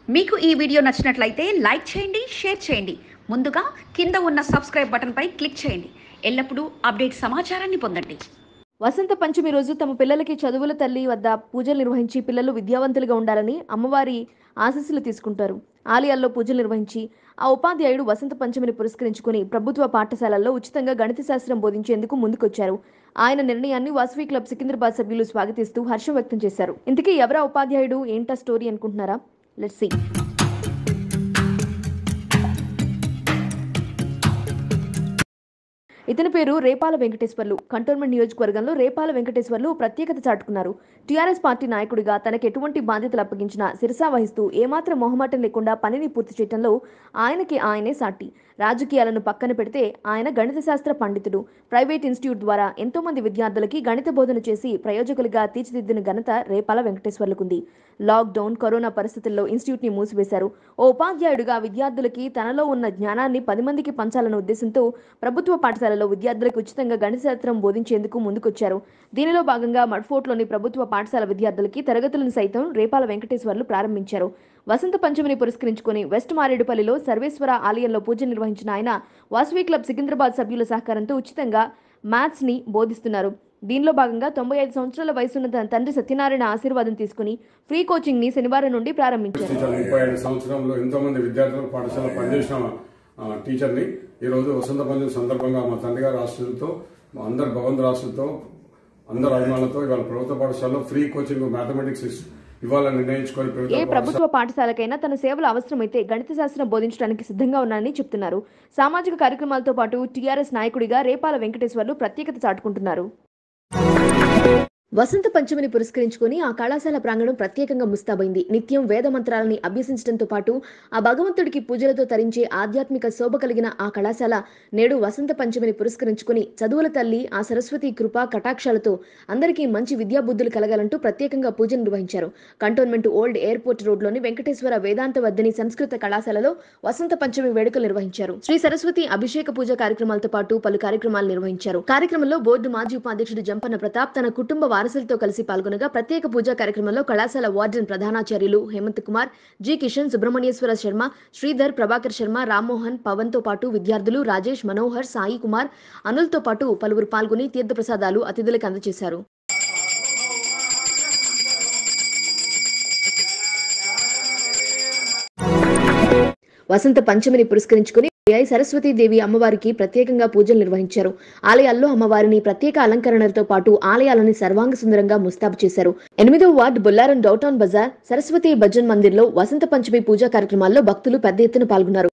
మీకు ఈ వీడియో నచ్చినట్లయితే లైక్ చేయండి షేర్ చేయండి ముందుగా కింద ఉన్న సబ్స్క్రైబ్ బటన్పై క్లిక్ చేయండి ఎల్లప్పుడూ అప్డేట్ సమాచారాన్ని పొందండి వసంత పంచమి రోజు తమ పిల్లలకి చదువుల తల్లి వద్ద పూజలు నిర్వహించి పిల్లలు విద్యావంతులుగా ఉండాలని అమ్మవారి ఆశీస్సులు తీసుకుంటారు ఆలయాల్లో పూజలు నిర్వహించి ఆ ఉపాధ్యాయుడు వసంత పంచమిని పురస్కరించుకుని ప్రభుత్వ పాఠశాలల్లో ఉచితంగా గణిత శాస్త్రం బోధించేందుకు ముందుకొచ్చారు ఆయన నిర్ణయాన్ని వాసవి క్లబ్ సికింద్రాబాద్ సభ్యులు స్వాగతిస్తూ హర్షం వ్యక్తం చేశారు ఇంతకీ ఎవరా ఉపాధ్యాయుడు ఏంటా స్టోరీ అనుకుంటున్నారా లెట్స్ సీ ఇతని పేరు రేపాల వెంకటేశ్వర్లు కంటోన్మెంట్ నియోజకవర్గంలో రేపాల వెంకటేశ్వర్లు ప్రత్యేకత చాటుకున్నారు టీఆర్ఎస్ పార్టీ నాయకుడిగా తనకు ఎటువంటి బాధ్యతలు అప్పగించినా శిరసా వహిస్తూ ఏమాత్రం మొహమాటం లేకుండా పనిని పూర్తి చేయడంలో ఆయనకి ఆయనే సాటి రాజకీయాలను పక్కన పెడితే ఆయన గణిత శాస్త్ర పండితుడు ప్రైవేట్ ఇన్స్టిట్యూట్ ద్వారా ఎంతో మంది విద్యార్థులకి గణిత బోధన చేసి ప్రయోజకులుగా తీర్చిదిద్దిన ఘనత రేపాల వెంకటేశ్వర్లకుంది లాక్డౌన్ కరోనా పరిస్థితుల్లో ఇన్స్టిట్యూట్ ని మూసివేశారు ఓ ఉపాధ్యాయుడిగా విద్యార్థులకి తనలో ఉన్న జ్ఞానాన్ని పది మందికి పంచాలన్న ఉద్దేశంతో ప్రభుత్వ పాఠశాలలో విద్యార్థులకు ఉచితంగా గణిత శాస్త్రం బోధించేందుకు ముందుకొచ్చారు దీనిలో భాగంగా మడ్ఫోర్ట్లోని ప్రభుత్వ పాఠశాల విద్యార్థులకి తరగతులను సైతం రేపాల వెంకటేశ్వర్లు ప్రారంభించారు వసంత పంచమిని పురస్కరించుకుని వెస్ట్ మారేడుపల్లిలో సర్వేశ్వర ఆలయంలో పూజ నిర్వహించిన ఆయన వాసవి క్లబ్ సికింద్రాబాద్ సభ్యుల సహకారంతో ఉచితంగా మ్యాథ్స్ ని బోధిస్తున్నారు దీనిలో భాగంగా తొంభై ఐదు సంవత్సరాల వయసున్న తన తండ్రి సత్యనారాయణ ఆశీర్వాదం తీసుకుని ఫ్రీ కోచింగ్ ని శనివారం నుండి ప్రారంభించారు టీచర్ ముప్పై ఐదు సంవత్సరంలో ఎంతో మంది విద్యార్థులకు పాఠశాల పనిచేసిన ఆ, టీచర్ని ఈరోజు వసంత పంచమి సందర్భంగా మా తండ్రి గారి ఆస్తులతో మా అందరు భగవంతు ఆస్తులతో అందరు అభిమానులతో ఇవాళ ప్రభుత్వ పాఠశాలలో ఫ్రీ కోచింగ్ మ్యాథమెటిక్స్ ఇస్- ఇవ్వాలని నిర్ణయించుకొని ఏ ప్రభుత్వ పాఠశాల ప్రభుత్వ పాఠశాలకైనా తన సేవలు అవసరమైతే గణిత శాస్త్రం బోధించడానికి సిద్ధంగా ఉన్నానని చెప్తున్నారు సామాజిక కార్యక్రమాలతో పాటు టీఆర్ఎస్ నాయకుడిగా రేపాల వెంకటేశ్వర్లు ప్రత్యేకత చాటుకుంటున్నారు వసంత పంచమిని పురస్కరించుకుని ఆ కళాశాల ప్రాంగణం ప్రత్యేకంగా ముస్తాబైంది నిత్యం వేద మంత్రాలని అభ్యసించడంతో పాటు ఆ భగవంతుడికి పూజలతో తరించే ఆధ్యాత్మిక శోభ కలిగిన ఆ కళాశాల నేడు వసంత పంచమిని పురస్కరించుకుని చదువుల తల్లి ఆ సరస్వతి కృపా కటాక్షాలతో అందరికీ మంచి విద్యాబుద్ధులు కలగాలంటూ ప్రత్యేకంగా పూజలు నిర్వహించారు కంటోన్మెంట్ ఓల్డ్ ఎయిర్పోర్ట్ రోడ్లోని వెంకటేశ్వర వేదాంత వర్ధిని సంస్కృత కళాశాలలో వసంత పంచమి వేడుకలు నిర్వహించారు శ్రీ సరస్వతి అభిషేక పూజ కార్యక్రమాలతో పాటు పలు కార్యక్రమాలు నిర్వహించారు కార్యక్రమంలో బోర్డు మాజీ ఉపాధ్యక్షుడు జంపన్న ప్రతాప్ తన కుటుంబ వారసులతో కలిసి పాల్గొనగా ప్రత్యేక పూజా కార్యక్రమంలో కళాశాల వార్డెన్ ప్రధానాచార్యులు హేమంత్ కుమార్ జి కిషన్ సుబ్రహ్మణ్యేశ్వర శర్మ శ్రీధర్ ప్రభాకర్ శర్మ రామ్మోహన్ పవన్ తో పాటు విద్యార్థులు రాజేష్ మనోహర్ సాయి కుమార్ అనుల్తో పాటు పలువురు పాల్గొని తీర్థప్రసాదాలు అతిథులకు అందజేశారు వసంత పంచమిని పురస్కరించుకుని ఐ సరస్వతీదేవి అమ్మవారికి ప్రత్యేకంగా పూజలు నిర్వహించారు ఆలయాల్లో అమ్మవారిని ప్రత్యేక అలంకరణలతో పాటు ఆలయాలని సర్వాంగ సుందరంగా ముస్తాబు చేశారు ఎనిమిదో వార్డు బొల్లారం డౌటౌన్ బజార్ సరస్వతి భజన్ మందిర్లో వసంత పంచమి పూజా కార్యక్రమాల్లో భక్తులు పెద్ద ఎత్తున పాల్గొన్నారు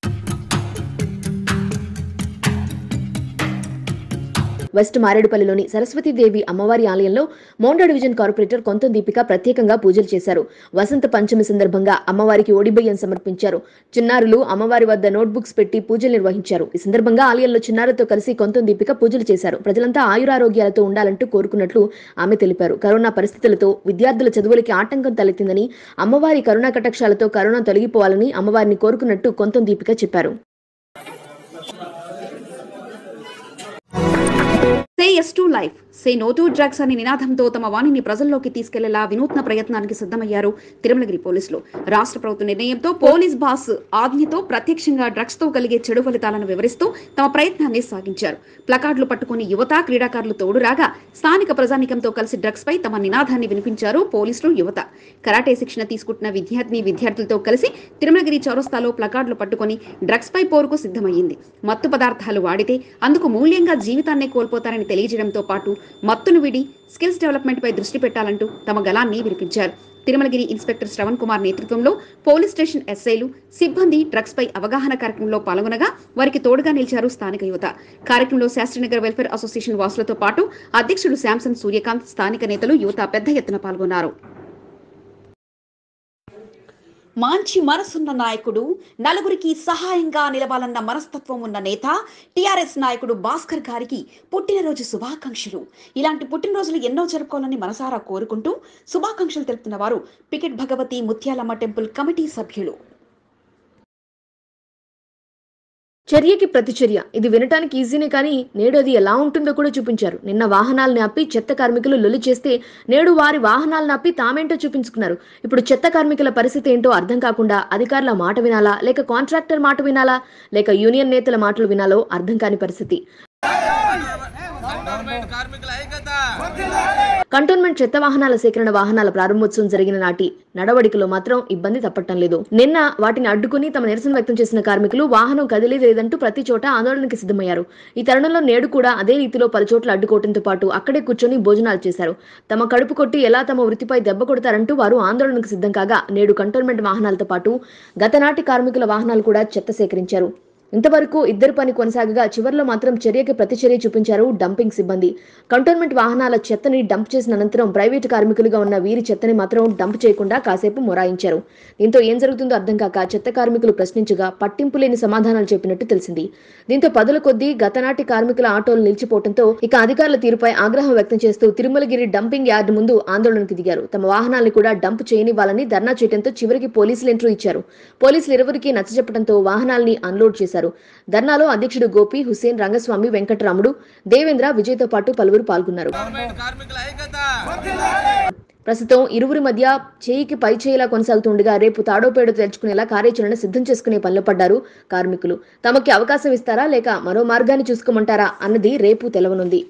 వెస్ట్ మారేడుపల్లిలోని సరస్వతీదేవి అమ్మవారి ఆలయంలో మౌండా డివిజన్ కార్పొరేటర్ కొంత దీపిక ప్రత్యేకంగా పూజలు చేశారు వసంత పంచమి సందర్భంగా అమ్మవారికి ఓడిబియ్యం సమర్పించారు చిన్నారులు అమ్మవారి వద్ద నోట్బుక్స్ పెట్టి పూజలు నిర్వహించారు ఈ సందర్భంగా ఆలయంలో చిన్నారులతో కలిసి కొంత దీపిక పూజలు చేశారు ప్రజలంతా ఆయురారోగ్యాలతో ఉండాలంటూ కోరుకున్నట్లు ఆమె తెలిపారు కరోనా పరిస్థితులతో విద్యార్థుల చదువులకి ఆటంకం తలెత్తిందని అమ్మవారి కరుణా కటాక్షాలతో కరోనా తొలగిపోవాలని అమ్మవారిని కోరుకున్నట్టు కొంత దీపిక చెప్పారు say yes to life say no to drugs అనే నినాదంతో తమ వాణిని ప్రజల్లోకి తీసుకెళ్లేలా వినూత్న ప్రయత్నానికి సిద్ధమయ్యారు తిరుమలగిరి పోలీసులు రాష్ట్ర ప్రభుత్వ నిర్ణయంతో పోలీస్ బాస్ ఆజ్ఞతో ప్రత్యక్షంగా డ్రగ్స్ తో కలిగే చెడు ఫలితాలను వివరిస్తూ తమ ప్రయత్నాన్ని సాగించారు ప్లకార్డులు పట్టుకుని యువత క్రీడాకారులు తోడురాగా స్థానిక ప్రజానికంతో కలిసి డ్రగ్స్ పై తమ నినాదాన్ని వినిపించారు పోలీసులు యువత కరాటే శిక్షణ తీసుకుంటున్న విద్యార్థిని విద్యార్థులతో కలిసి తిరుమలగిరి చౌరస్తాలో ప్లకార్డులు పట్టుకుని డ్రగ్స్ పై పోరుకు సిద్ధమయ్యింది మత్తు పదార్థాలు వాడితే అందుకు మూల్యంగా జీవితాన్నే కోల్పోతారని తెలియజేయడంతో పాటు మత్తును విడి స్కిల్స్ డెవలప్మెంట్ పై దృష్టి పెట్టాలంటూ తమ గలాన్ని వినిపించారు తిరుమలగిరి ఇన్స్పెక్టర్ శ్రవణ్ కుమార్ నేతృత్వంలో పోలీస్ స్టేషన్ ఎస్ఐలు సిబ్బంది డ్రగ్స్ పై అవగాహన కార్యక్రమంలో పాల్గొనగా వారికి తోడుగా నిలిచారు స్థానిక యువత కార్యక్రమంలో శాస్త్రీనగర్ వెల్ఫేర్ అసోసియేషన్ వాసులతో పాటు అధ్యక్షుడు శాంసన్ సూర్యకాంత్ స్థానిక నేతలు యువత పెద్ద ఎత్తున పాల్గొన్నారు మంచి మనసున్న నాయకుడు నలుగురికి సహాయంగా నిలవాలన్న మనస్తత్వం ఉన్న నేత టిఆర్ఎస్ నాయకుడు భాస్కర్ గారికి పుట్టినరోజు శుభాకాంక్షలు ఇలాంటి పుట్టినరోజులు ఎన్నో జరుపుకోవాలని మనసారా కోరుకుంటూ శుభాకాంక్షలు తెలుపుతున్న వారు పికెట్ భగవతి ముత్యాలమ్మ టెంపుల్ కమిటీ సభ్యులు చర్యకి ప్రతిచర్య ఇది వినటానికి ఈజీనే కానీ నేడు అది ఎలా ఉంటుందో కూడా చూపించారు నిన్న వాహనాలను ఆపి చెత్త కార్మికులు లొల్లి చేస్తే నేడు వారి వాహనాలను ఆపి తామేంటో చూపించుకున్నారు ఇప్పుడు చెత్త కార్మికుల పరిస్థితి ఏంటో అర్థం కాకుండా అధికారుల మాట వినాలా లేక కాంట్రాక్టర్ మాట వినాలా లేక యూనియన్ నేతల మాటలు వినాలో అర్థం కాని పరిస్థితి కంటోన్మెంట్ కార్మికుల ఐక్యత కంటోన్మెంట్ చెత్త వాహనాల సేకరణ వాహనాల ప్రారంభోత్సవం జరిగిన నాటి నడవడికలో మాత్రం ఇబ్బంది తప్పటం లేదు నిన్న వాటిని అడ్డుకుని తమ నిరసన వ్యక్తం చేసిన కార్మికులు వాహనం కదిలేదు లేదంటూ ప్రతి చోట ఆందోళనకి సిద్ధమయ్యారు ఈ తరుణంలో నేడు కూడా అదే రీతిలో పలు చోట్ల అడ్డుకోవడంతో పాటు అక్కడే కూర్చొని భోజనాలు చేశారు తమ కడుపు కొట్టి ఎలా తమ వృత్తిపై దెబ్బ కొడతారంటూ వారు ఆందోళనకు సిద్ధం కాగా నేడు కంటోన్మెంట్ వాహనాలతో పాటు గతనాటి కార్మికుల వాహనాలు కూడా చెత్త సేకరించారు ఇంతవరకు ఇద్దరు పని కొనసాగగా చివర్లో మాత్రం చర్యకి ప్రతిచర్య చూపించారు డంపింగ్ సిబ్బంది కంటోన్మెంట్ వాహనాల చెత్తని డంప్ చేసిన అనంతరం ప్రైవేటు కార్మికులుగా ఉన్న వీరి చెత్తని మాత్రం డంప్ చేయకుండా కాసేపు మొరాయించారు దీంతో ఏం జరుగుతుందో అర్థం కాక చెత్త కార్మికులు ప్రశ్నించగా పట్టింపు లేని సమాధానాలు చెప్పినట్టు తెలిసింది దీంతో పదుల కొద్దీ గతనాటి కార్మికుల ఆటోలు నిలిచిపోవడంతో ఇక అధికారుల తీరుపై ఆగ్రహం వ్యక్తం చేస్తూ తిరుమలగిరి డంపింగ్ యార్డు ముందు ఆందోళనకు దిగారు తమ వాహనాలను కూడా డంప్ చేయనివ్వాలని ధర్నా చేయడంతో చివరికి పోలీసులు ఎంట్రీ ఇచ్చారు పోలీసులు ఇరువురికి నచ్చజెప్పడంతో వాహనాల్ని అన్లోడ్ చేశారు ధర్నాలో అధ్యక్షుడు గోపి హుసేన్ రంగస్వామి వెంకటరాముడు దేవేంద్ర విజయ్తో పాటు పలువురు పాల్గొన్నారు గవర్నమెంట్ కార్మికుల ఐక్యత ప్రస్తుతం ఇరువురి మధ్య చేయికి పై చేయిలా కొనసాగుతుండగా రేపు తాడోపేడో తెల్చుకునేలా కార్యాచరణ సిద్ధం చేసుకునే పనిలో పడ్డారు కార్మికులు తమకి అవకాశం ఇస్తారా లేక మరో మార్గాన్ని చూసుకోమంటారా అన్నది రేపు తెలవనుంది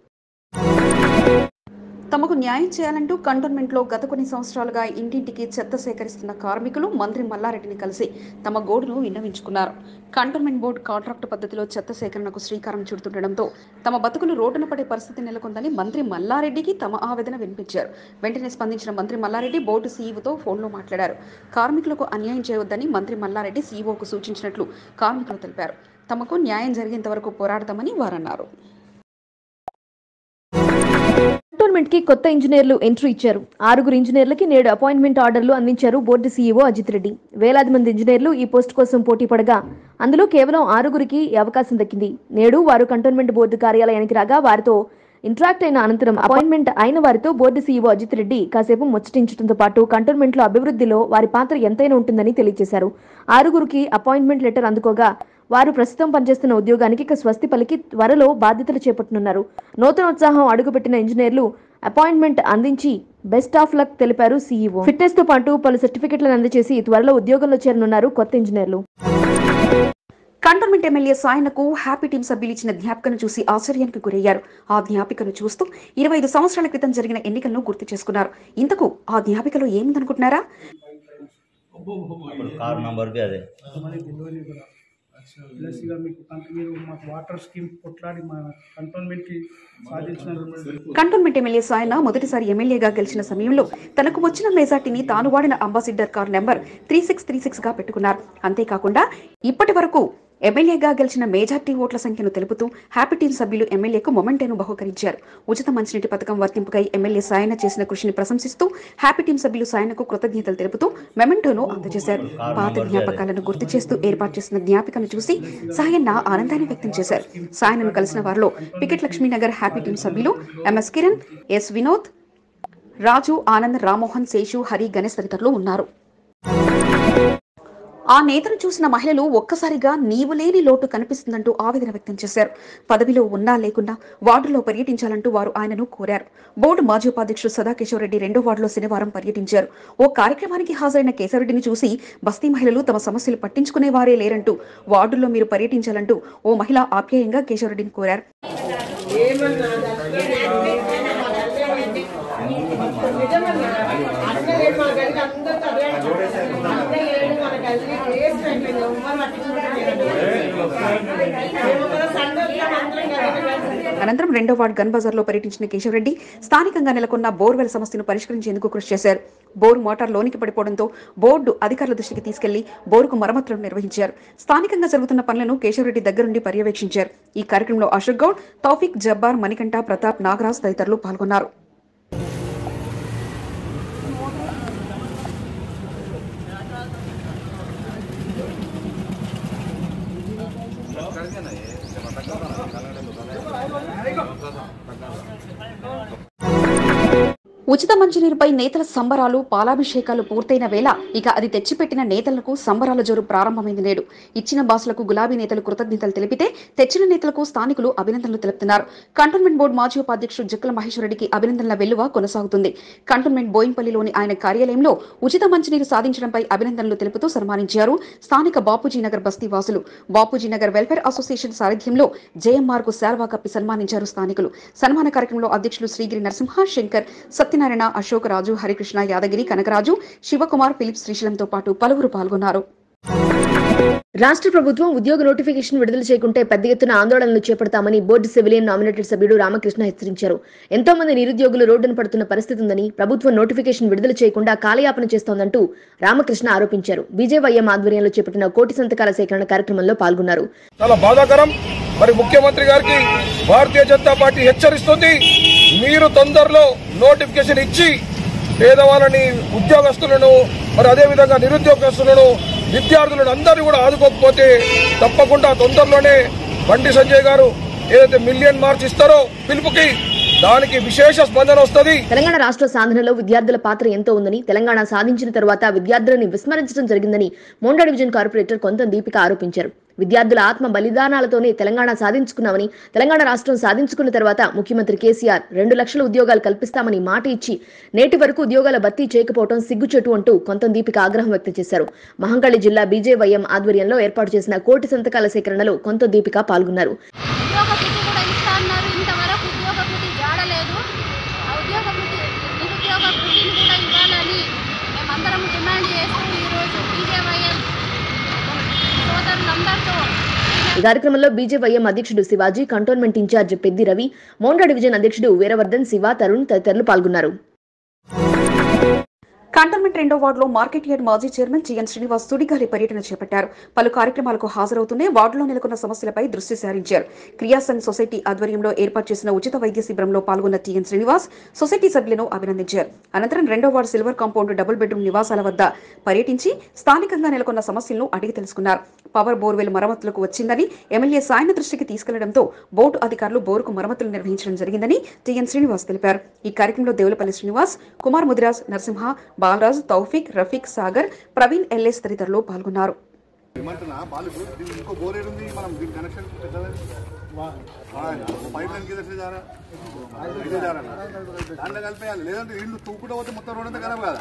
తమకు న్యాయం చేయాలంటూ కంటోన్మెంట్లో గత కొన్ని సంవత్సరాలుగా ఇంటింటికి చెత్త సేకరిస్తున్న కార్మికులు మంత్రి మల్లారెడ్డిని కలిసి తమ గోడును విన్నవించుకున్నారు కంటోన్మెంట్ బోర్డు కాంట్రాక్టు పద్ధతిలో చెత్త సేకరణకు శ్రీకారం చుడుతుండటంతో తమ బతుకులు రోడ్డున పడే పరిస్థితి నెలకొందని మంత్రి మల్లారెడ్డికి తమ ఆవేదన వినిపించారు వెంటనే స్పందించిన మంత్రి మల్లారెడ్డి బోర్డు సీఈఓతో ఫోన్లో మాట్లాడారు కార్మికులకు అన్యాయం చేయవద్దని మంత్రి మల్లారెడ్డి సీఈఓకు సూచించినట్లు కార్మికులు తెలిపారు తమకు న్యాయం జరిగేంత వరకు పోరాడతామని వారన్నారు కంటోన్మెంట్ కి కొత్త ఇంజనీర్లు ఎంట్రీ ఇచ్చారు ఆరుగురు ఇంజనీర్లకి నేడు అపాయింట్మెంట్ ఆర్డర్లు అందించారు బోర్డు సీఈఓ అజిత్ రెడ్డి వేలాది మంది ఇంజనీర్లు ఈ పోస్ట్ కోసం పోటీ పడగా అందులో కేవలం ఆరుగురికి ఈ అవకాశం దక్కింది నేడు వారు కంటోన్మెంట్ బోర్డు కార్యాలయానికి రాగా వారితో ఇంట్రాక్ట్ అయిన అనంతరం అపాయింట్మెంట్ అయిన వారితో బోర్డు సీఈఓ అజిత్ రెడ్డి కాసేపు ముచ్చటించడంతో పాటు కంటోన్మెంట్లో అభివృద్ధిలో వారి పాత్ర ఎంతైనా ఉంటుందని తెలియజేశారు ఆరుగురికి అపాయింట్మెంట్ లెటర్ అందుకోగా వారు ప్రస్తుతం పనిచేస్తున్న ఉద్యోగానికి ఇక స్వస్తి పలికి త్వరలో బాధ్యతలు చేపట్టనున్నారు నూతన ఉత్సాహం అడుగుపెట్టిన ఇంజనీర్లు అపాయింట్మెంట్ అందించి బెస్ట్ ఆఫ్ లక్ తెలిపారు సీఈఓ ఫిట్నెస్ తో పాటు పలు సర్టిఫికెట్లను అందజేసి త్వరలో ఉద్యోగంలో చేరనున్నారు కొత్త ఇంజనీర్లు కంటోన్మెంట్ ఎమ్మెల్యే సాయనకు హ్యాపీ టీం సభ్యులు ఇచ్చిన జ్ఞాపికను చూసి ఆశ్చర్యానికి గురయ్యారు ఆ జ్ఞాపికను చూస్తూ ఇరవై ఐదు సంవత్సరాల క్రితం జరిగిన ఎన్నికలను గుర్తు చేసుకున్నారు ఇంతకు ఆ జ్ఞాపికలో ఏముందనుకుంటున్నారా అప్పుడు కారు నంబర్ బి అదే మళ్ళీ తెలియదు కూడా ప్లస్ ఇక మీకు కంట- మీరు మాకు వాటర్ స్కీమ్ కొట్లాడి మా కంటోన్మెంట్కి సాధించిన కంటోన్మెంట్ ఎమ్మెల్యే సాయన మొదటిసారి ఎమ్మెల్యేగా గెలిచిన సమయంలో తనకు వచ్చిన మెజార్టీని తాను వాడిన ambassador car number three six three six గా పెట్టుకున్నారు అంతేకాకుండా ఇప్పటి వరకు ఎమ్మెల్యేగా గెలిచిన మెజార్టీ ఓట్ల సంఖ్యను తెలుపుతూ హ్యాపీ టీం సభ్యులు ఎమ్మెల్యేకు మొమెంటేను బహుకరించారు ఉచిత మంచినీటి పథకం వర్తింపుకై ఎమ్మెల్యే సాయన చేసిన కృషిని ప్రశంసిస్తూ హ్యాపీ టీం సభ్యులు సాయనకు కృతజ్ఞతలు తెలుపుతూ మెమెంటోను అందజేశారు పాత జ్ఞాపకాలను గుర్తు చేస్తూ ఏర్పాటు చేసిన జ్ఞాపికను చూసి సాయన్న ఆనందాన్ని వ్యక్తం చేశారు సాయనను కలిసిన వారిలో పికెట్ లక్ష్మీనగర్ హ్యాపీ టీం సభ్యులు ఎంఎస్ కిరణ్ ఎస్ వినోద్ రాజు ఆనంద్ రామ్మోహన్ శేషు హరి గణేష్ తదితరులు ఉన్నారు ఆ నేతను చూసిన మహిళలు ఒక్కసారిగా నీవు లేని లోటు కనిపిస్తుందంటూ ఆవేదన వ్యక్తం చేశారు పదవిలో ఉన్నా లేకున్నా వార్డులో పర్యటించాలంటూ వారు ఆయనను కోరారు బోర్డు మాజీ ఉపాధ్యక్షుడు సదాకేశవరెడ్డి రెండో వార్డులో శనివారం పర్యటించారు ఓ కార్యక్రమానికి హాజరైన కేశవరెడ్డిని చూసి బస్తీ మహిళలు తమ సమస్యలు పట్టించుకునేవారే లేరంటూ వార్డుల్లో మీరు పర్యటించాలంటూ ఓ మహిళ ఆప్యాయంగా కేశవరెడ్డిని కోరారు అనంతరం రెండో వార్డు గన్ బజార్లో పర్యటించిన కేశవరెడ్డి స్థానికంగా నెలకొన్న బోర్వెల్ సమస్యను పరిష్కరించేందుకు కృషి చేశారు బోరు మోటార్ లోనికి పడిపోవడంతో బోర్డు అధికారుల దృష్టికి తీసుకెళ్లి బోరుకు మరమ్మతులు నిర్వహించారు స్థానికంగా జరుగుతున్న పనులను కేశవరెడ్డి దగ్గరుండి పర్యవేక్షించారు ఈ కార్యక్రమంలో అశోక్ గౌడ్ తౌఫిక్ జబ్బార్ మణికంఠ ప్రతాప్ నాగరాజ్ తదితరులు పాల్గొన్నారు ఉచిత మంచినీరుపై నేతల సంబరాలు పాలాభిషేకాలు పూర్తయిన వేళ ఇక అది తెచ్చిపెట్టిన నేతలకు సంబరాల జోరు ప్రారంభమైంది నేడు ఇచ్చిన బాసులకు గులాబీ నేతలు కృతజ్ఞతలు తెలిపితే తెచ్చిన నేతలకు స్థానికులు అభినందనలు తెలుపుతున్నారు కంటోన్మెంట్ బోర్డు మాజీ ఉపాధ్యక్షుడు జక్కల మహేశ్వరరెడ్డికి అభినందనల వెల్లువ కొనసాగుతుంది కంటోన్మెంట్ బోయింపల్లిలోని ఆయన కార్యాలయంలో ఉచిత మంచినీరు సాధించడంపై అభినందనలు తెలుపుతూ సన్మానించారు స్థానిక బాపూజీ నగర్ బస్తీ వాసులు బాపూజీ నగర్ వెల్ఫేర్ అసోసియేషన్ సారథ్యంలో జేఎంఆర్ కు శాల్వా కప్పి సన్మానించారు స్థానికులు సన్మాన కార్యక్రమంలో అధ్యక్షులు శ్రీగిరి నరసింహ శంకర్ సత్యనారాయణ అశోక్ రాజు హరికృష్ణ యాదగిరి కనకరాజు శివకుమార్ ఫిలిప్ శ్రీశైలంతో పాటు పలువురు పాల్గొన్నారు రాష్ట్ర ప్రభుత్వం ఉద్యోగ నోటిఫికేషన్ విడుదల చేయకుంటే పెద్ద ఎత్తున ఆందోళనలు చేపడతామని బోర్డు సివిలియన్ నామినేటెడ్ సభ్యుడు రామకృష్ణ హెచ్చరించారు ఎంతో మంది నిరుద్యోగులు రోడ్డున పడుతున్న పరిస్థితి ఉందని ప్రభుత్వం నోటిఫికేషన్ విడుదల చేయకుండా కాలయాపన చేస్తోందంటూ రామకృష్ణ ఆరోపించారు బీజేవైఎం ఆధ్వర్యంలో చేపట్టిన కోటి సంతకాల సేకరణ కార్యక్రమంలో పాల్గొన్నారు చాలా బాధాకరం మరి ముఖ్యమంత్రి గారికి భారతీయ జనతా పార్టీ హెచ్చరిస్తుంది మీరు తొందరలో నోటిఫికేషన్ ఇచ్చి పేదవాళ్ళని ఉద్యోగస్తులను మరి అదేవిధంగా నిరుద్యోగస్తులను విద్యార్థులను అందరినీ కూడా ఆదుకోకపోతే తప్పకుండా తొందరలోనే బండి సంజయ్ గారు ఏదైతే మిలియన్ మార్క్స్ ఇస్తారో పిలుపుకి దానికి విశేష స్పందన వస్తుంది తెలంగాణ రాష్ట్ర సాధనలో విద్యార్థుల పాత్ర ఎంతో ఉందని తెలంగాణ సాధించిన తర్వాత విద్యార్థులను విస్మరించడం జరిగిందని మోండా డివిజన్ కార్పొరేటర్ కొంత దీపిక ఆరోపించారు విద్యార్థుల ఆత్మ బలిదానాలతోనే తెలంగాణ సాధించుకున్నామని తెలంగాణ రాష్ట్రం సాధించుకున్న తర్వాత ముఖ్యమంత్రి కేసీఆర్ రెండు లక్షల ఉద్యోగాలు కల్పిస్తామని మాట ఇచ్చి నేటి వరకు ఉద్యోగాల భర్తీ చేయకపోవడం సిగ్గుచెట్టు అంటూ కొంత దీపిక ఆగ్రహం వ్యక్తం చేశారు మహంకాళి జిల్లా బీజేవైఎం ఆధ్వర్యంలో ఏర్పాటు చేసిన కోటి సంతకాల సేకరణలో కొంత దీపిక పాల్గొన్నారు ఉద్యోగ భృతి కూడా ఇస్తా అన్నారు ఇంతవరకు ఉద్యోగ భృతి జాడలేదు ఆ ఉద్యోగ భృతి నిరుద్యోగ భృతిని కూడా ఇవ్వాలని మేమందరం డిమాండ్ చేస్తూ ఈరోజు బీజేవైఎం సోదరులందరితో ఈ కార్యక్రమంలో బీజేవైఎం అధ్యక్షుడు Shivaji cantonment incharge Peddi Ravi Monda division అధ్యక్షుడు వీరవర్ధన్ శివ తరుణ్ తదితరులు పాల్గొన్నారు కంటోన్మెంట్ రెండో వార్డులో మార్కెట్ యార్డ్ మాజీ చైర్మన్ జిఎన్ శ్రీనివాస్ సుడిగాలి పర్యటన చేపట్టారు పలు కార్యక్రమాలకు హాజరవుతూనే వార్డులో నెలకొన్న సమస్యలపై దృష్టి సారించారు క్రియాసంఘ్ సొసైటీ ఆధ్వర్యంలో ఏర్పాటు చేసిన ఉచిత వైద్య శిబిరంలో పాల్గొన్న టిఎన్ శ్రీనివాస్ సొసైటీ సభ్యులను అభినందించారు అనంతరం రెండో ward silver compound double bedroom నివాసాల వద్ద పర్యటించి స్థానికంగా నెలకొన్న సమస్యలను అడిగి తెలుసుకున్నారు పవర్ బోర్వెల్ మరమ్మతులకు వచ్చిందని ఎమ్మెల్యే సాయన దృష్టికి తీసుకెళ్లడంతో బోర్డు అధికారులు బోరుకు మరమ్మతులు నిర్వహించడం జరిగిందని టిఎన్ శ్రీనివాస్ తెలిపారు ఈ కార్యక్రమంలో దేవులపల్లి శ్రీనివాస్ కుమార్ ముదిరాజ్ నరసింహ బాలరాజ్ తౌఫిక్ రఫీక్ సాగర్ ప్రవీణ్ ఎల్ఎస్ తదితరులు పాల్గొన్నారు ఏమంటున్నా బాలు దీనికి ఇంకో బోర్ ఏడు ఉంది మనం దీని కనెక్షన్ పైప్ లైన్ కింద దారా ఇదే దారా దాంట్లో కలిపేయాలి లేదంటే ఇల్లు తూకుండా పోతే మొత్తం రోడ్ అంతా ఖరాబ్ కదా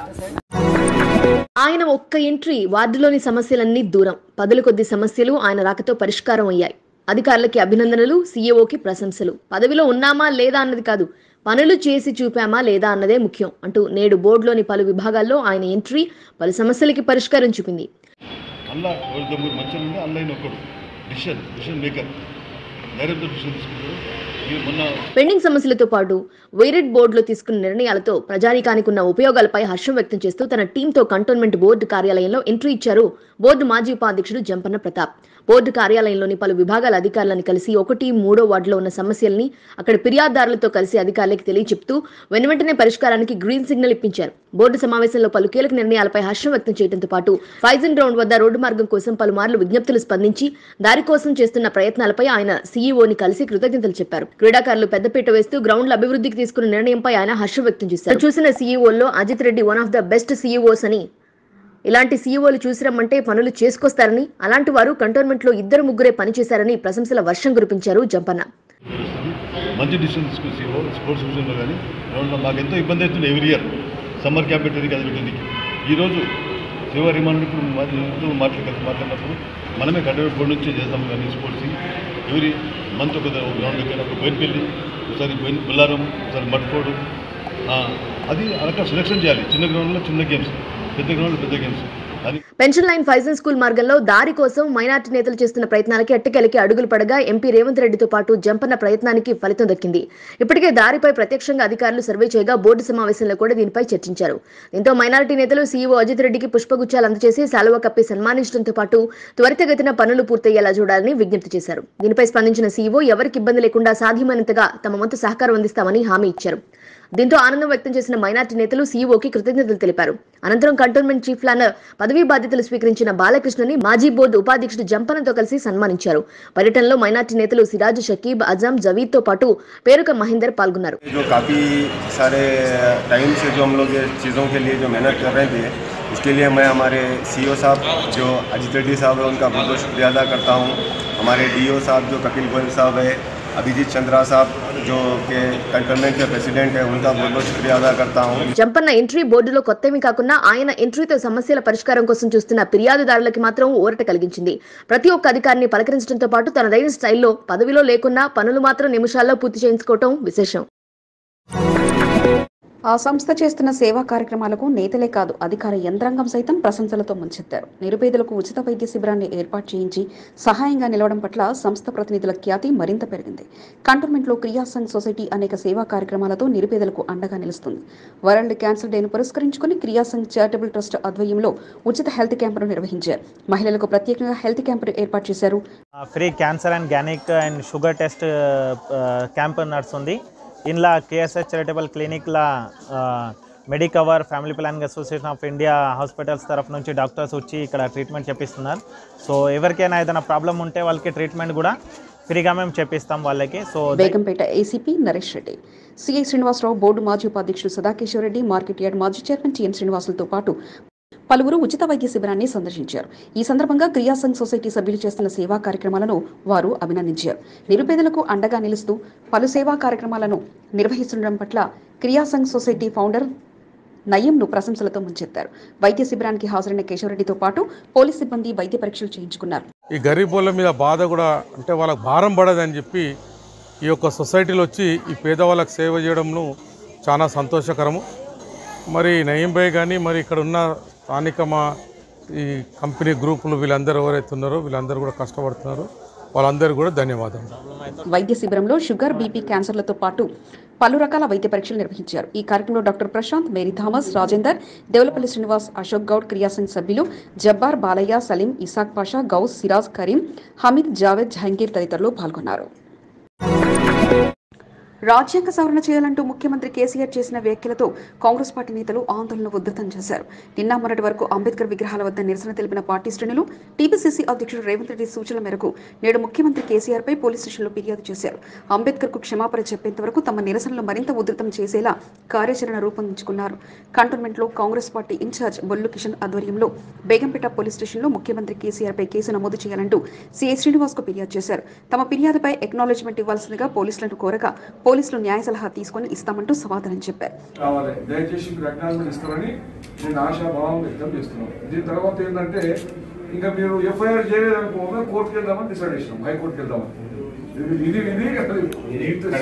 ఆయన ఒక్క ఎంట్రీ వార్డులోని సమస్యలన్నీ దూరం పదుల కొద్ది సమస్యలు ఆయన రాకతో పరిష్కారం అయ్యాయి అధికారులకి అభినందనలు సీఈఓకి ప్రశంసలు పదవిలో ఉన్నామా లేదా అన్నది కాదు పనులు చేసి చూపామా లేదా అన్నదే ముఖ్యం అంటూ నేడు బోర్డులోని పలు విభాగాల్లో ఆయన ఎంట్రీ పలు సమస్యలకి పరిష్కారం చూపింది అల్లా ఎవరితో మూడు మంచిగా ఉంటే అల్లైన ఒక్కడు డిసిషన్ డిసిషన్ మేకర్ డైరెక్ట్గా డిసిషన్ తీసుకుంటాడు ఇది మొన్న పెండింగ్ సమస్యలతో పాటు వైరెడ్ బోర్డులో తీసుకున్న నిర్ణయాలతో ప్రజానీకానికి ఉన్న ఉపయోగాలపై హర్షం వ్యక్తం చేస్తూ తన టీంతో కంటోన్మెంట్ బోర్డు కార్యాలయంలో ఎంట్రీ ఇచ్చారు బోర్డు మాజీ ఉపాధ్యక్షుడు జంపన్న ప్రతాప్ బోర్డు కార్యాలయంలోని పలు విభాగాల అధికారులను కలిసి ఒకటి మూడో వార్డులో ఉన్న సమస్యల్ని అక్కడ ఫిర్యాదుదారులతో కలిసి అధికారులకు తెలియచెప్తూ వెనువెంటనే పరిష్కారానికి గ్రీన్ సిగ్నల్ ఇప్పించారు బోర్డు సమావేశంలో పలు కీలక నిర్ణయాలపై హర్షం వ్యక్తం చేయడంతో పాటు ఫైజన్ గ్రౌండ్ వద్ద రోడ్డు మార్గం కోసం పలుమార్లు విజ్ఞప్తులు స్పందించి దారి కోసం చేస్తున్న ప్రయత్నాలపై ఆయన సీఈఓని కలిసి కృతజ్ఞతలు చెప్పారు క్రీడాకారులు పెద్దపీట వేస్తూ గ్రౌండ్ల అభివృద్ధికి తీసుకున్న నిర్ణయంపై ఆయన హర్షం వ్యక్తం చేశారు చూసిన సీఈఓల్లో Ajith Reddy one of the best CEOs అని ఇలాంటి సీఈఓలు చూసిరమ్మంటే పనులు చేసుకొస్తారని అలాంటి వారు కంటోన్మెంట్లో ఇద్దరు ముగ్గురే పనిచేశారని ప్రశంసల వర్షం కురిపించారు జంపన్న మంచి డిసిషన్ తీసుకుని సీఓ స్పోర్ట్స్ విషయంలో కానీ గ్రౌండ్లో మాకు ఎంతో ఇబ్బంది అవుతుంది ఎవ్రీ ఇయర్ సమ్మర్ క్యాంప్ పెట్టడానికి అది పెట్టడానికి ఈరోజు శివ రిమాండ్ ఇప్పుడు మా- ఎంతో మాట్లాడి కలిసి మాట్లాడినప్పుడు మనమే కంటోన్మెంట్ బోర్డు నుంచి చేస్తాం కానీ స్పోర్ట్స్ ఎవ్రీ మంత్ ఒక గ్రౌండ్ దగ్గర ఒక బోయినపల్లి ఒకసారి బోయిన బుల్లారం ఒకసారి మట్కోడు ఆ, అది అలా సెలెక్షన్ చేయాలి చిన్న గ్రౌండ్లో చిన్న గేమ్స్ పెద్ద గ్రౌండ్లో పెద్ద గేమ్స్ అది పెన్షన్ లైన్ ఫైజన్ స్కూల్ మార్గంలో దారి కోసం మైనార్టీ నేతలు చేస్తున్న ప్రయత్నాలకి అట్టకెలకి అడుగులు పడగా ఎంపీ రేవంత్ రెడ్డితో పాటు జంపన్న ప్రయత్నానికి ఫలితం దక్కింది ఇప్పటికే దారిపై ప్రత్యక్షంగా అధికారులు సర్వే చేయగా బోర్డు సమావేశంలో కూడా దీనిపై చర్చించారు దీంతో మైనారిటీ నేతలు సీఈఓ అజిత్ రెడ్డికి పుష్పగుచ్చాలు అందజేసి శాలువా కప్పి సన్మానించడంతో పాటు త్వరితగతిన పనులు పూర్తయ్యేలా చూడాలని విజ్ఞప్తి చేశారు దీనిపై స్పందించిన సీఈఓ ఎవరికి ఇబ్బంది లేకుండా సాధ్యమైనంతగా తమ వంతు సహకారం అందిస్తామని హామీ ఇచ్చారు దీంతో ఆనందం వ్యక్తం చేసిన మైనార్టీ నేతలు సీఈఓకి కృతజ్ఞతలు తెలిపారు అనంతరం కంటోన్మెంట్ చీఫ్ ప్లానర్ పదవీ బాధ్యతలు స్వీకరించిన బాలకృష్ణని మాజీ బోర్డు ఉపాధ్యక్షుడు జంపనతో కలిసి సన్మానించారు పర్యటనలో మైనార్టీ నేతలు సిరాజ్ షకీబ్ అజాం జవీద్ తో పాటు పేరుక మహేందర్ పాల్గొన్నారు जो काफ़ी सारे टाइम से जो हम लोग ये चीज़ों के लिए जो मेहनत कर रहे थे इसके लिए मैं हमारे सीईओ साहब जो अजित रेड्डी साहब है उनका बहुत बहुत शुक्रिया अदा करता हूँ हमारे डीओ साहब जो कपिल गोयल साहब है अभिजीत चंद्रा साहब जो के कंटोनमेंट के प्रेसिडेंट है उनका बहुत बहुत शुक्रिया अदा करता हूँ జంపన్న ఎంట్రీ బోర్డులో కొత్తేమీ కాకుండా ఆయన ఎంట్రీతో సమస్యల పరిష్కారం కోసం చూస్తున్న ఫిర్యాదుదారులకి మాత్రం ఊరట కలిగించింది ప్రతి ఒక్క అధికారిని పలకరించడంతో పాటు తనదైన స్టైల్లో పదవిలో లేకున్నా పనులు మాత్రం నిమిషాల్లో పూర్తి చేయించుకోవటం విశేషం ఆ సంస్థ చేస్తున్న సేవా కార్యక్రమాలకు నేతలే కాదు అధికార యంత్రాంగం సైతం ప్రశంసలతో ముంచెత్తారు నిరుపేదలకు ఉచిత వైద్య శిబిరాన్ని ఏర్పాటు చేయించి సహాయంగా నిలవడం పట్ల సంస్థ ప్రతినిధుల ఖ్యాతి మరింత పెరిగింది కంటోన్మెంట్లో క్రియా సంఘ్ సొసైటీ అనేక సేవా కార్యక్రమాలతో నిరుపేదలకు అండగా నిలుస్తుంది వరల్డ్ క్యాన్సర్ డేను పురస్కరించుకుని క్రియా సంఘ్ చారిటబుల్ ట్రస్ట్ ఆధ్వర్యంలో ఉచిత హెల్త్ క్యాంపును నిర్వహించారు మహిళలకు ప్రత్యేకంగా హెల్త్ క్యాంపును ఏర్పాటు చేశారు free cancer and gynaec and sugar test camp నడుస్తుంది ఇందులో కేఎస్హెచ్ చారిటబుల్ క్లినిక్లా Medicover family planning association of India hospitals తరఫు నుంచి డాక్టర్స్ వచ్చి ఇక్కడ ట్రీట్మెంట్ చేపిస్తున్నారు సో ఎవరికైనా ఏదైనా ప్రాబ్లం ఉంటే వాళ్ళకి ట్రీట్మెంట్ కూడా ఫ్రీగా మేము చేపిస్తాం వాళ్ళకి so Begumpet ACP Naresh Reddy CI Srinivasarao board మాజీ ఉపాధ్యక్షుడు సదాకేశ్వరరెడ్డి మార్కెట్ యార్డ్ మాజీ చైర్మన్ టిఎన్ శ్రీనివాసులతో పాటు పలువురు ఉచిత వైద్య శిబిరాన్ని సందర్శించారు ఈ సందర్భంగా క్రియా సంఘ్ సొసైటీ సభ్యులు చేస్తున్న సేవా కార్యక్రమాలను వారు అభినందించారు నిరుపేదలకు అండగా నిలుస్తూ పలు సేవా కార్యక్రమాలను నిర్వహిస్తుండడం పట్ల క్రియా సంఘ్ సొసైటీ ఫౌండర్ నయీంను ప్రశంసలతో ముంచెత్తారు వైద్య శిబిరానికి హాజరైన కేశవరెడ్డితో పాటు పోలీస్ సిబ్బంది వైద్య పరీక్షలు చేయించుకున్నారు ఈ గరీబ్ వాళ్ళ మీద బాధ కూడా అంటే వాళ్ళకి భారం పడదని చెప్పి ఈ యొక్క సొసైటీలో వచ్చి ఈ పేదవాళ్ళకి సేవ చేయడంను చాలా సంతోషకరము మరి నయీం భాయ్ కానీ మరి ఇక్కడ ఉన్న స్థానిక మా ఈ కంపెనీ గ్రూపులు వీళ్ళందరూ ఎవరైతే ఉన్నారో వీళ్ళందరూ కూడా కష్టపడుతున్నారు వాళ్ళందరూ కూడా ధన్యవాదాలు వైద్య శిబిరంలో షుగర్ బీపీ క్యాన్సర్లతో పాటు పలు రకాల వైద్య పరీక్షలు నిర్వహించారు ఈ కార్యక్రమంలో doctor Prashanth Mary Thomas Rajender Devulapalli Srinivas Ashok Goud Kriyasangh సభ్యులు జబ్బార్ బాలయ్య సలీం ఇసాక్ పాషా గౌస్ సిరాజ్ కరీం హమీద్ జావేద్ జహంగీర్ తదితరులు పాల్గొన్నారు రాజ్యాంగ సవరణ చేయాలంటూ ముఖ్యమంత్రి కేసీఆర్ చేసిన వ్యాఖ్యలతో కాంగ్రెస్ పార్టీ నేతలు ఆందోళన ఉద్ధృతం చేశారు నిన్న మొన్నటి వరకు అంబేద్కర్ విగ్రహాల వద్ద నిరసన తెలిపిన పార్టీ శ్రేణులు టీపీసీసీ అధ్యక్షుడు రేవంత్ రెడ్డి సూచనల మేరకు నేడు ముఖ్యమంత్రి కేసీఆర్ పై పోలీస్ స్టేషన్లో ఫిర్యాదు చేశారు అంబేద్కర్ కు క్షమాపణ చెప్పేంత వరకు తమ నిరసనలు మరింత ఉధృతం చేసేలా కార్యాచరణ రూపొందించుకున్నారు కంటోన్మెంట్ లో Congress party incharge Bollu Kishan ఆధ్వర్యంలో బేగంపేట పోలీస్ స్టేషన్లో ముఖ్యమంత్రి కేసీఆర్ పై కేసు నమోదు చేయాలంటూ సీఐ శ్రీనివాస్ కు ఫిర్యాదు చేశారు తమ ఫిర్యాదుపై ఎక్నాలెడ్జ్మెంట్ ఇవ్వాల్సిందిగా పోలీసులను కోరగా పోలీసులు న్యాయ సలహా తీసుకుని ఇస్తామంటూ సమాధానం చెప్పారు కావాలి దయచేసి మీరు అజ్ఞానం ఇస్తారని నేను ఆశాభావం వ్యక్తం చేస్తున్నాను దీని తర్వాత ఏంటంటే ఇంకా మీరు ఎఫ్ఐఆర్ చేయలేదనుకో కోర్టుకి వెళ్దామని డిసైడ్ చేసినాం హైకోర్టుకి వెళ్దామని ఇది ఇది ఇది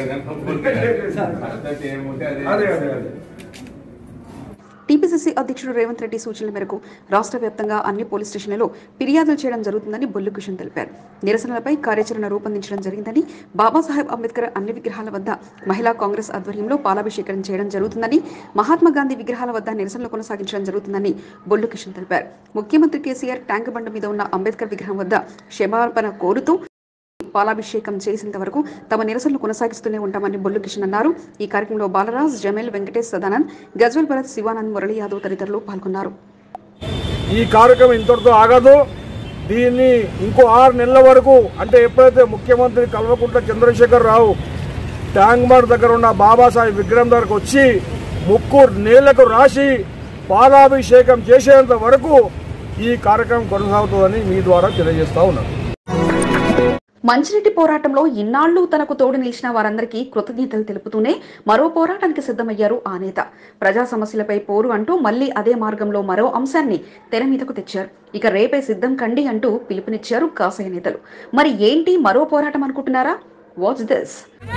అదే అదే అదే టీపీసీసీ అధ్యక్షుడు రేవంత్ రెడ్డి సూచనల మేరకు రాష్ట్ర వ్యాప్తంగా అన్ని పోలీస్ స్టేషన్లలో ఫిర్యాదులు చేయడం జరుగుతుందని బొల్లు కిషన్ తెలిపారు నిరసనలపై కార్యాచరణ రూపొందించడం జరిగిందని బాబాసాహెబ్ అంబేద్కర్ అన్ని విగ్రహాల వద్ద మహిళా కాంగ్రెస్ ఆధ్వర్యంలో పాలాభిషేకం చేయడం జరుగుతుందని మహాత్మా గాంధీ విగ్రహాల వద్ద నిరసనలు కొనసాగించడం జరుగుతుందని బొల్లు కిషన్ తెలిపారు ముఖ్యమంత్రి కేసీఆర్ ట్యాంక్ బండ మీద ఉన్న అంబేద్కర్ విగ్రహం వద్ద క్షమాపణ కోరుతూ పాలాభిషేకం చేసేంత వరకు తమ నిరసనలు కొనసాగిస్తూనే ఉంటామని బొల్లు కిషన్ అన్నారు ఈ కార్యక్రమంలో బాలరాజ్ జమేల్ వెంకటేష్ సదానంద్ గజ్వల్ భరత్ శివానంద్ మురళీ యాదవ్ తదితరులు పాల్గొన్నారు ఈ కార్యక్రమం ఇంతటితో ఆగదు దీన్ని ఇంకో ఆరు నెలల వరకు అంటే ఎప్పుడైతే ముఖ్యమంత్రి కల్వకుంట్ల చంద్రశేఖర్ రావు ట్యాంక్ బండ్ దగ్గర ఉన్న బాబాసాహెబ్ విగ్రహం దగ్గరకు వచ్చి ముక్కు నీళ్లకు రాసి పాలాభిషేకం చేసేంత వరకు ఈ కార్యక్రమం కొనసాగుతుందని మీ ద్వారా తెలియజేస్తా ఉన్నాను మంచినీటి పోరాటంలో ఇన్నాళ్లు తనకు తోడు నిలిచిన వారందరికీ కృతజ్ఞతలు తెలుపుతూనే మరో పోరాటానికి సిద్ధమయ్యారు ఆ నేత ప్రజా సమస్యలపై పోరు అంటూ మళ్లీ అదే మార్గంలో మరో అంశాన్ని తెర మీదకు తెచ్చారు ఇక రేపే సిద్ధం కండి అంటూ పిలుపునిచ్చారు కాసయ నేతలు మరి ఏంటి మరో పోరాటం అనుకుంటున్నారా వాచ్ దిస్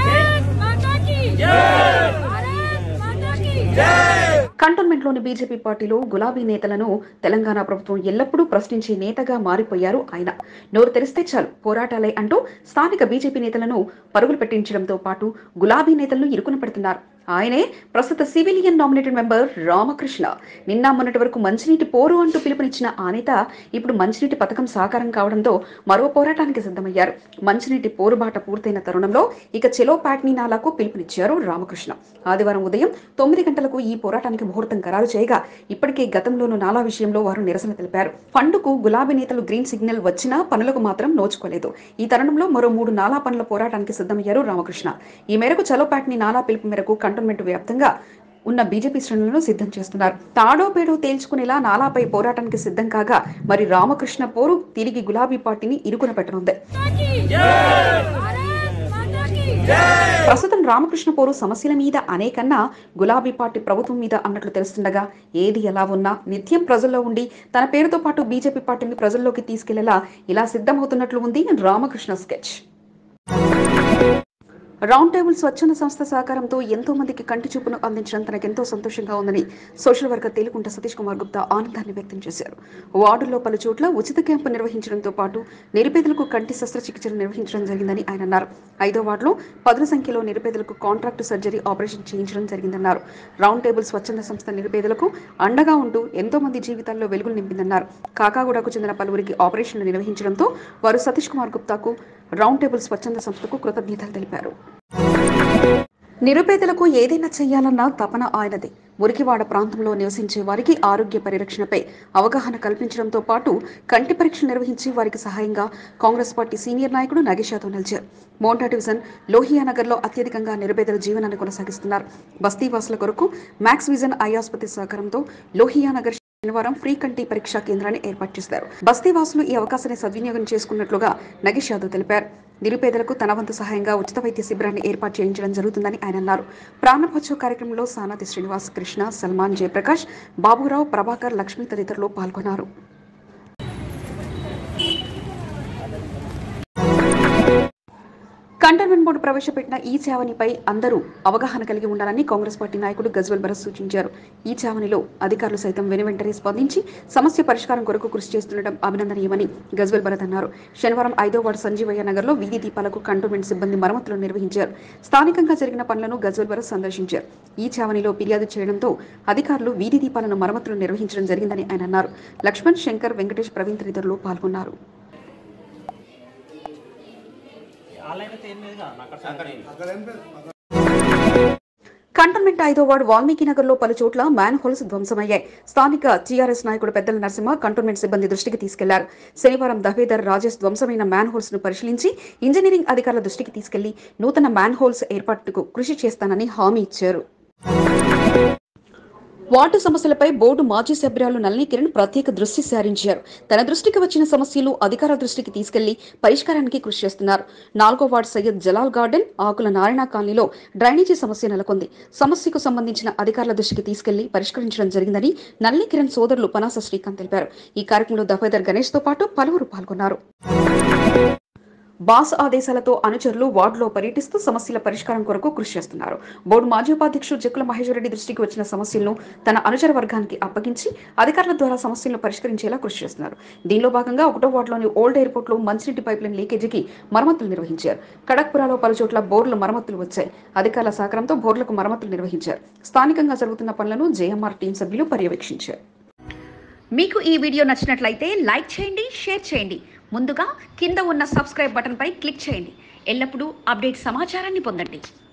కంటోన్మెంట్లోని బీజేపీ పార్టీలో గులాబీ నేతలను తెలంగాణ ప్రభుత్వం ఎల్లప్పుడూ ప్రశ్నించే నేతగా మారిపోయారు ఆయన నోరు తెరిస్తే చాలు పోరాటాలే అంటూ స్థానిక బీజేపీ నేతలను పరుగులు పెట్టించడంతో పాటు గులాబీ నేతలను ఇరుకున పెడుతున్నారు ఆయనే ప్రస్తుత సివిలియన్ నామినేటెడ్ మెంబర్ రామకృష్ణ నిన్న మొన్నటి వరకు మంచినీటి పోరు అంటూ పిలుపునిచ్చిన ఆ నేత ఇప్పుడు మంచినీటి పథకం సాకారం కావడంతో మరో పోరాటానికి సిద్ధమయ్యారు మంచినీటి పోరుబాట పూర్తయిన తరుణంలో ఇక చెలో ప్యాట్నీ నాలాకు పిలుపునిచ్చారు రామకృష్ణ ఆదివారం ఉదయం తొమ్మిది గంటలకు ఈ పోరాటానికి ముహూర్తం ఖరారు చేయగా ఇప్పటికే గతంలోనూ నాలా విషయంలో వారు నిరసన తెలిపారు ఫండుకు గులాబీ నేతలు గ్రీన్ సిగ్నల్ వచ్చినా పనులకు మాత్రం నోచుకోలేదు ఈ తరుణంలో మరో మూడు నాలా పనుల పోరాటానికి సిద్ధమయ్యారు రామకృష్ణ ఈ మేరకు చలో ప్యాట్నీ నాలా పిలుపు మేరకు కంటోన్మెంట్ వ్యాప్తంగా ఉన్న బీజేపీ శ్రేణులను సిద్ధం చేస్తున్నారు తాడో పేడో తేల్చుకునేలా నాలాపై పోరాటానికి సిద్ధం కాగా మరి రామకృష్ణ పోరు తిరిగి గులాబీ పార్టీని ఇరుకున పెట్టనుంది ప్రస్తుతం రామకృష్ణ పోరు సమస్యల మీద అనేకన్నా గులాబీ పార్టీ ప్రభుత్వం మీద అన్నట్లు తెలుస్తుండగా ఏది ఎలా ఉన్నా నిత్యం ప్రజల్లో ఉండి తన పేరుతో పాటు బీజేపీ పార్టీని ప్రజల్లోకి తీసుకెళ్లేలా ఇలా సిద్ధమవుతున్నట్లు ఉంది రామకృష్ణ స్కెచ్ రౌండ్ టేబుల్ స్వచ్ఛంద సంస్థ సహకారంతో ఎంతో మందికి కంటి చూపును అందించడం తనకెంతో సంతోషంగా ఉందని సోషల్ వర్కర్ తేలుకుంట సతీష్ కుమార్ గుప్తా ఆనందాన్ని వ్యక్తం చేశారు వార్డుల్లో పలు చోట్ల ఉచిత క్యాంపు నిర్వహించడంతో పాటు నిరుపేదలకు కంటి శస్త్రచికిత్సలు నిర్వహించడం జరిగిందని ఆయన అన్నారు ఐదో వార్డులో పదుల సంఖ్యలో నిరుపేదలకు కాంట్రాక్ట్ సర్జరీ ఆపరేషన్ చేయించడం జరిగిందన్నారు రౌండ్ టేబుల్ స్వచ్ఛంద సంస్థ నిరుపేదలకు అండగా ఉంటూ ఎంతో మంది జీవితాల్లో వెలుగులు నింపిందన్నారు కాకాగూడకు చెందిన పలువురికి ఆపరేషన్లు నిర్వహించడంతో వారు సతీష్ కుమార్ గుప్తాకు రౌండ్ టేబుల్ స్వచ్ఛంద సంస్థకు కృతజ్ఞతలు తెలిపారు నిరుపేదలకు ఏదైనా చేయాలన్న తపన ఆయనది మురికివాడ ప్రాంతంలో నివసించే వారికి ఆరోగ్య పరిరక్షణపై అవగాహన కల్పించడంతో పాటు కంటి పరీక్షలు నిర్వహించి వారికి సహాయంగా కాంగ్రెస్ పార్టీ సీనియర్ నాయకుడు నాగేష్ యాదవ్ నిలిచారు మోంటా డివిజన్ లోహియా నగర్లో అత్యధికంగా నిరుపేదల జీవనాన్ని కొనసాగిస్తున్నారు బస్తీవాసుల కొరకు మ్యాక్స్ విజన్ ఐ ఆసుపత్రి సహకారంతో లోహియా నగర్ శనివారం ఫ్రీ కంటి పరీక్షా కేంద్రాన్ని ఏర్పాటు చేశారు బస్తీవాసులు ఈ అవకాశాన్ని సద్వినియోగం చేసుకున్నట్లుగా నగేష్ యాదవ్ తెలిపారు నిరుపేదలకు తన వంతు సహాయంగా ఉచిత వైద్య శిబిరాన్ని ఏర్పాటు చేయించడం జరుగుతుందని ఆయన అన్నారు ప్రాణపోత్సవ కార్యక్రమంలో సానాతి శ్రీనివాస్ కృష్ణ సల్మాన్ జయప్రకాష్ బాబురావు ప్రభాకర్ లక్ష్మి తదితరులు పాల్గొన్నారు కంటోన్మెంట్ బోర్డు ప్రవేశపెట్టిన ఈ చావనిపై అందరూ అవగాహన కలిగి ఉండాలని కాంగ్రెస్ పార్టీ నాయకుడు గజ్వల్ భరత్ సూచించారు ఈ చావనిలో అధికారులు సైతం వెనువెంటనే స్పందించి సమస్య పరిష్కారం కొరకు కృషి చేస్తుండటం అభినందనీయమని గజ్వల్ భరత్ అన్నారు శనివారం ఐదో వార్డు సంజీవయ్య నగర్లో వీధి దీపాలకు కంటోన్మెంట్ సిబ్బంది మరమ్మతులు నిర్వహించారు స్థానికంగా జరిగిన పనులను గజ్వల్ భరత్ సందర్శించారు ఈ చావనిలో ఫిర్యాదు చేయడంతో అధికారులు వీధి దీపాలను మరమ్మతులు నిర్వహించడం జరిగిందని ఆయన అన్నారు లక్ష్మణ్ శంకర్ వెంకటేష్ ప్రవీణ్ తదితరులు పాల్గొన్నారు కంటోన్మెంట్ ఐదో వార్డు వాల్మీకి నగర్ లో పలు చోట్ల మ్యాన్ హోల్స్ ధ్వంసమయ్యాయి స్థానిక టీఆర్ఎస్ నాయకుడు పెద్దల నరసింహ కంటోన్మెంట్ సిబ్బంది దృష్టికి తీసుకెళ్లారు శనివారం దహేదర్ రాజేష్ ధ్వంసమైన మ్యాన్ హోల్స్ ను పరిశీలించి ఇంజనీరింగ్ అధికారుల దృష్టికి తీసుకెళ్లి నూతన మ్యాన్ హోల్స్ ఏర్పాటుకు కృషి చేస్తానని హామీ ఇచ్చారు వార్డు సమస్యలపై బోర్డు మాజీ సభ్యురాలు నళిని కిరణ్ ప్రత్యేక దృష్టి సారించారు తన దృష్టికి వచ్చిన సమస్యలు అధికార దృష్టికి తీసుకెళ్లి పరిష్కారానికి కృషి చేస్తున్నారు నాలుగో వార్డు సయ్యద్ జలాల్ గార్డెన్ ఆకుల నారాయణ కాలనీలో డ్రైనేజీ సమస్య నెలకొంది సమస్యకు సంబంధించిన అధికారుల దృష్టికి తీసుకెళ్లి పరిష్కరించడం జరిగిందని నళిని కిరణ్ సోదరులు పనాస శ్రీకాంత్ తెలిపారు ఈ కార్యక్రమంలో దఫేదర్ గణేష్ తో పాటు పలువురు పాల్గొన్నారు బాస్ ఆదేశాలతో అనుచరులు వార్డులో పర్యటిస్తూ సమస్యల పరిష్కారం కొరకు కృషి చేస్తున్నారు బోర్డు మాజీ ఉపాధ్యక్షుడు జక్కుల మహేశ్వరరెడ్డి దృష్టికి వచ్చిన సమస్యలను తన అనుచర వర్గానికి అప్పగించి అధికారుల ద్వారా సమస్యలను పరిష్కరించేలా కృషి చేస్తున్నారు దీనిలో భాగంగా ఒకటో వార్డులోని ఓల్డ్ ఎయిర్పోర్ట్ లో మంచినీటి పైప్లైన్ లీకేజీకి మరమ్మతులు నిర్వహించారు కడక్పురాలో పలు చోట్ల బోర్ల మరమ్మతులు వచ్చాయి అధికారుల సహకారంతో బోర్లకు మరమ్మతులు నిర్వహించారు స్థానికంగా జరుగుతున్న పనులను జేఎంఆర్ టీం సభ్యులు పర్యవేక్షించారు మీకు ఈ వీడియో నచ్చినట్లయితే లైక్ చేయండి షేర్ చేయండి ముందుగా కింద ఉన్న సబ్స్క్రైబ్ బటన్పై క్లిక్ చేయండి ఎల్లప్పుడూ అప్డేట్ సమాచారాన్ని పొందండి